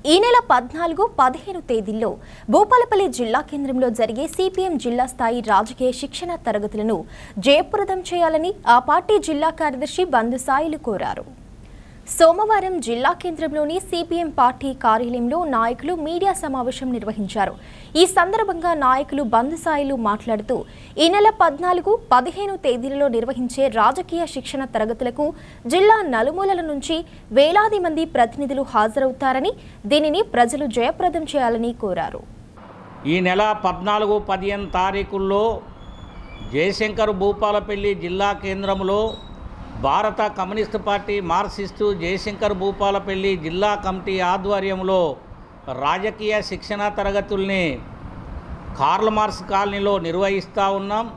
ఈ నెల పద్నాలుగు పదిహేను తేదీల్లో భూపాలపల్లి జిల్లా కేంద్రంలో జరిగే సిపిఎం జిల్లా స్థాయి రాజకీయ శిక్షణ తరగతులను జయప్రదం చేయాలని ఆ పార్టీ జిల్లా కార్యదర్శి బంధుసాయిలు కోరారు సోమవారం జిల్లా కేంద్రంలోని సిపిఎం పార్టీ కార్యాలయంలో నాయకులు మీడియా సమావేశం నిర్వహించారు ఈ సందర్భంగా నాయకులు బంధుసాయిలు మాట్లాడుతూ ఈ నెల పద్నాలుగు పదిహేను తేదీలలో నిర్వహించే రాజకీయ శిక్షణ తరగతులకు జిల్లా నలుమూలల నుంచి వేలాది మంది ప్రతినిధులు హాజరవుతారని దీనిని ప్రజలు జయప్రదం చేయాలని కోరారు ఈ నెల పద్నాలుగు పదిహేను తారీఖుల్లో జయశంకర్ భూపాలపల్లి జిల్లా కేంద్రంలో భారత communist party marxist Jayashankar Bhupalpally జిల్లా కమిటీ ఆధ్వర్యంలో రాజకీయ శిక్షణ తరగతుల్ని కార్ల్ మార్క్స్ కాలనీలో నిర్వహిస్తూ ఉన్నాం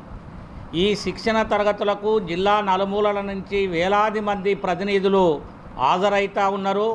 ఈ శిక్షణ తరగతులకు జిల్లా నలుమూలల నుంచి వేలాది మంది ప్రతినిధులు హాజరైతా ఉన్నారు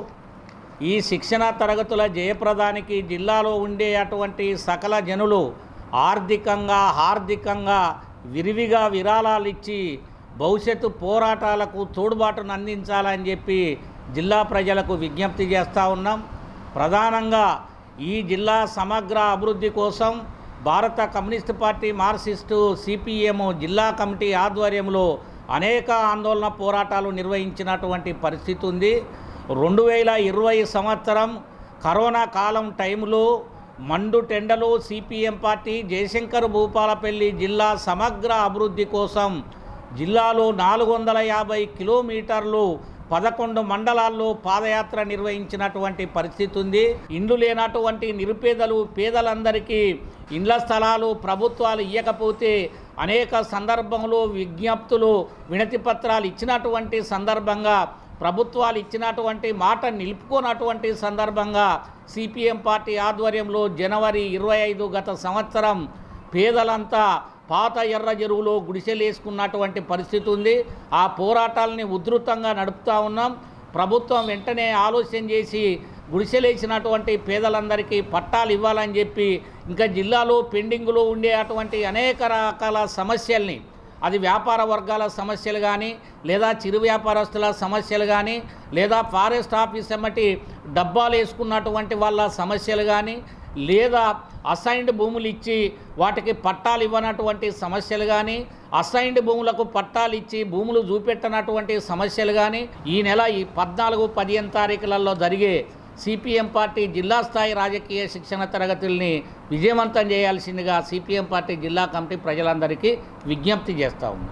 ఈ శిక్షణ తరగతుల జయప్రదానికి జిల్లాలో ఉండే అటువంటి సకల జనులు ఆర్థికంగా హార్దికంగా విరివిగా విరాళాలు ఇచ్చి భవిష్యత్తు పోరాటాలకు తోడ్బాటును అందించాలని చెప్పి జిల్లా ప్రజలకు విజ్ఞప్తి చేస్తూ ఉన్నాం ప్రధానంగా ఈ జిల్లా సమగ్ర అభివృద్ధి కోసం భారత కమ్యూనిస్టు పార్టీ మార్క్సిస్టు సిపిఎం జిల్లా కమిటీ ఆధ్వర్యంలో అనేక ఆందోళన పోరాటాలు నిర్వహించినటువంటి పరిస్థితి ఉంది రెండు వేల ఇరవై సంవత్సరం కరోనా కాలం టైంలో మండు టెండలు సిపిఎం పార్టీ జయశంకర్ భూపాలపల్లి జిల్లా సమగ్ర అభివృద్ధి కోసం జిల్లాలో నాలుగు వందల యాభై కిలోమీటర్లు పదకొండు మండలాల్లో పాదయాత్ర నిర్వహించినటువంటి పరిస్థితి ఉంది ఇండ్లు లేనటువంటి నిరుపేదలు పేదలందరికీ ఇండ్ల స్థలాలు ప్రభుత్వాలు ఇవ్వకపోతే అనేక సందర్భంలో విజ్ఞప్తులు వినతి పత్రాలు ఇచ్చినటువంటి సందర్భంగా ప్రభుత్వాలు ఇచ్చినటువంటి మాట నిలుపుకోనటువంటి సందర్భంగా సిపిఎం పార్టీ ఆధ్వర్యంలో జనవరి ఇరవై ఐదు గత సంవత్సరం పేదలంతా పాత ఎర్ర చెరువులో గుడిసెలేసుకున్నటువంటి పరిస్థితి ఉంది ఆ పోరాటాలని ఉధృతంగా నడుపుతూ ఉన్నాం ప్రభుత్వం వెంటనే ఆలోచన చేసి గుడిసెలేసినటువంటి పేదలందరికీ పట్టాలు ఇవ్వాలని చెప్పి ఇంకా జిల్లాలో పెండింగ్లో ఉండే అటువంటి అనేక రకాల సమస్యల్ని అది వ్యాపార వర్గాల సమస్యలు కానీ లేదా చిరు వ్యాపారస్తుల సమస్యలు కానీ లేదా ఫారెస్ట్ ఆఫీస్ ఎమ్మటి డబ్బాలు వేసుకున్నటువంటి వాళ్ళ సమస్యలు కానీ లేదా అసైన్డ్ భూములు ఇచ్చి వాటికి పట్టాలు ఇవ్వనటువంటి సమస్యలు కానీ అసైన్డ్ భూములకు పట్టాలు ఇచ్చి భూములు చూపెట్టనటువంటి సమస్యలు కానీ ఈ నెల ఈ పద్నాలుగు పదిహేను తారీఖులలో జరిగే సిపిఎం పార్టీ జిల్లా స్థాయి రాజకీయ శిక్షణ తరగతుల్ని విజయవంతం చేయాల్సిందిగా సిపిఎం పార్టీ జిల్లా కమిటీ ప్రజలందరికీ విజ్ఞప్తి చేస్తా ఉంది